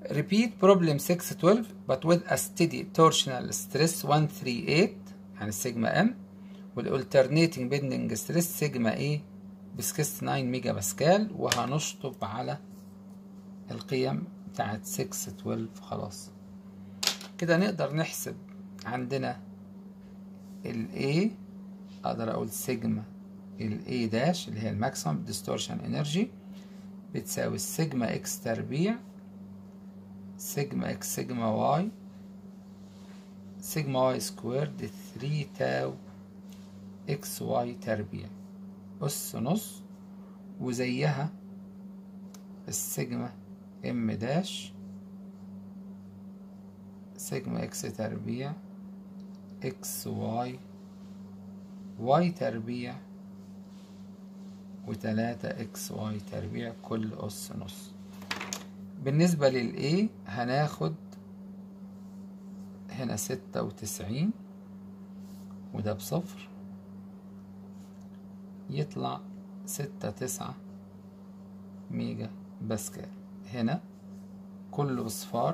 repeat problem 612 but with a steady torsional stress 138 يعني السيجما ام والالترنيتنج بيندنج ستريس سيجما ايه ب 69 ميجا باسكال وهنشطب على القيم بتاعت 612 خلاص كده نقدر نحسب عندنا ال A اقدر اقول سيجما ال A داش اللي هي الماكسيمم ديستورشن انرجي بتساوي السيجما اكس تربيع سيجما اكس سيجما واي سيجما واي سكويرد 3 تاو اكس واي تربيع أس نص وزيها السيجما ام داش سيجما اكس تربيع اكس واي واي تربيع وتلاتة اكس واي تربيع كل أس نص بالنسبة للإيه هناخد هنا ستة وتسعين وده بصفر يطلع ستة تسعة ميجا باسكال هنا كله بصفار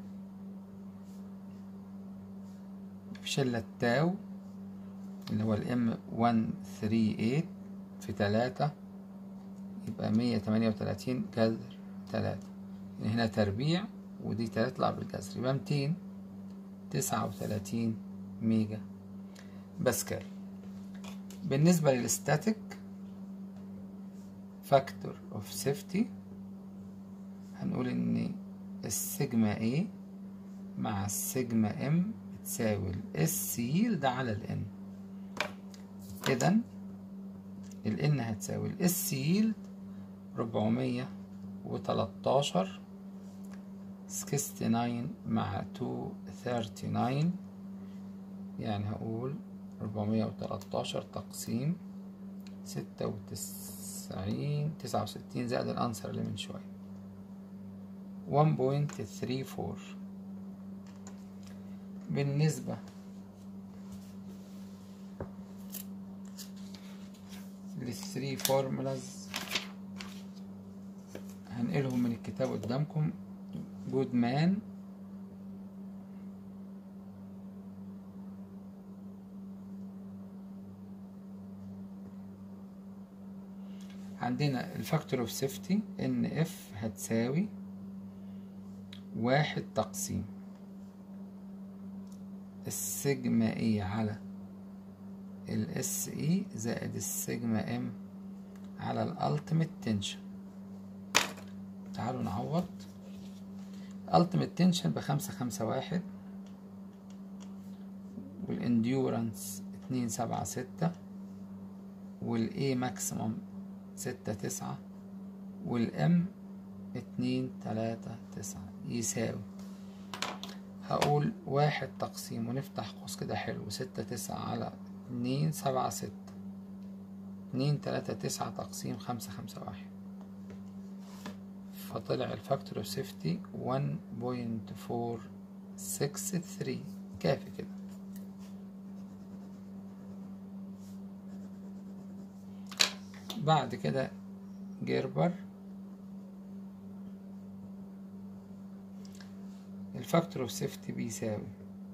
في شلة تاو اللي هو الام 138 في تلاتة يبقى مية تمانية وتلاتين جذر تلاتة هنا تربيع ودي تطلع بالجذر يبقى ميتين تسعة وتلاتين ميجا باسكال بالنسبة للستاتيك فاكتور اوف سيفتي هنقول ان السيجما A مع السيجما M بتساوي الاس ييلد على الان اذا الان هتساوي الاس ييلد ربعمية وتلاتاشر سكستي ناين مع تو ثيرتي ناين يعني هقول ربعمية وتلاتاشر تقسيم ستة وتسعين تسعة وستين زائد الأنسر اللي من شوية 1.34 بالنسبة للثري فورمولاز هنقلهم من الكتاب قدامكم جود مان عندنا الفاكتور اوف سيفتي ان اف هتساوي واحد تقسيم السيجما اي على الاس اي زائد السيجما ام على الالتيميت تنشن تعالوا نعوض الالتيميت تنشن بخمسة خمسة واحد والانديورنس اتنين سبعة ستة والاي ماكسيموم ستة تسعة والام اتنين تلاتة تسعة يساوي هقول واحد تقسيم ونفتح قوس كده حلو ستة تسعة على اتنين سبعة ستة اتنين تلاتة تسعة تقسيم خمسة خمسة واحد فطلع الفاكتور اوف سيفتي ون بوينت فور سكس ثري كافي كده بعد كده جيربر الفاكتور اوف سيفتي بيساوي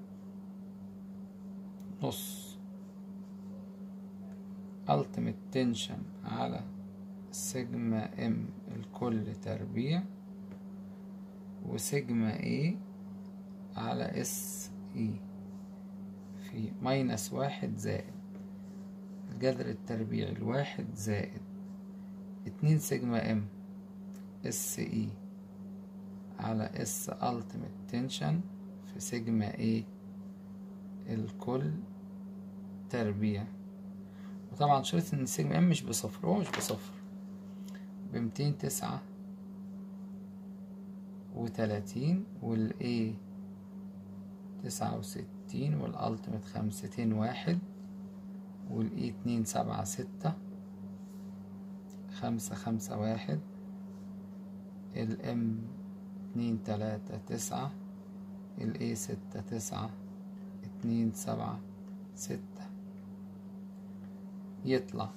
نص ultimate tension على سيجما ام الكل تربيع وسيجما اي على اس اي في ماينس واحد زائد الجذر التربيعي الواحد زائد اتنين سيجما ام اس اي على اس ultimate tension في سيجما A الكل تربيع وطبعا شرط ان سيجما ام مش بصفر هو مش بصفر بمتين تسعة وتلاتين والاي تسعة وستين والالتيميت خمستين واحد والاي اتنين سبعة ستة خمسة خمسة واحد الام اتنين تلاتة تسعة الاي ستة تسعة اتنين سبعة ستة يطلع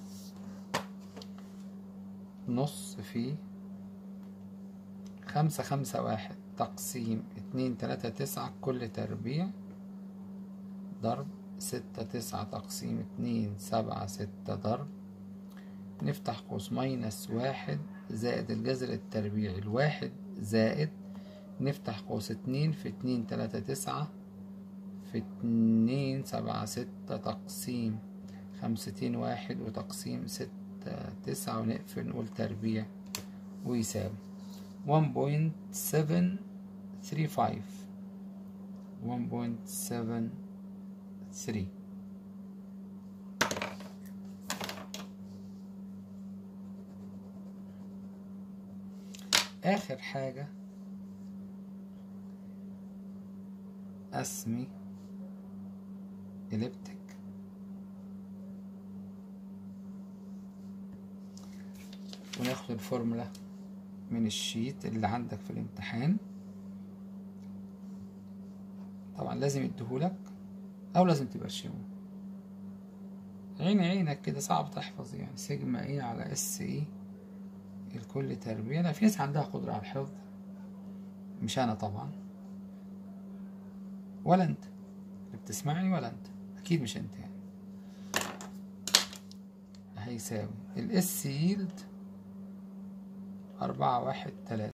نص في خمسة خمسة واحد تقسيم اتنين تلاتة تسعة كل تربيع ضرب ستة تسعة تقسيم اتنين سبعة ستة ضرب نفتح قوس ماينس واحد زائد الجذر التربيعي الواحد زائد نفتح قوس اتنين في اتنين تلاتة تسعة في اتنين سبعة ستة تقسيم خمستين واحد وتقسيم ستة تسعة ونقفل نقول تربيع ويساوي 1.735 1.73 آخر حاجة أسمي إليبتك وناخد الفورمولا من الشيت اللي عندك في الامتحان طبعا لازم يديهولك او لازم تبرشمه عين عينك كده صعب تحفظ يعني سيجما ايه على اس ايه الكل تربيع لا في ناس عندها قدرة على الحفظ مش انا طبعا ولا انت اللي بتسمعني ولا انت اكيد مش انت يعني هيساوي الاس ييلد أربعة واحد تلاتة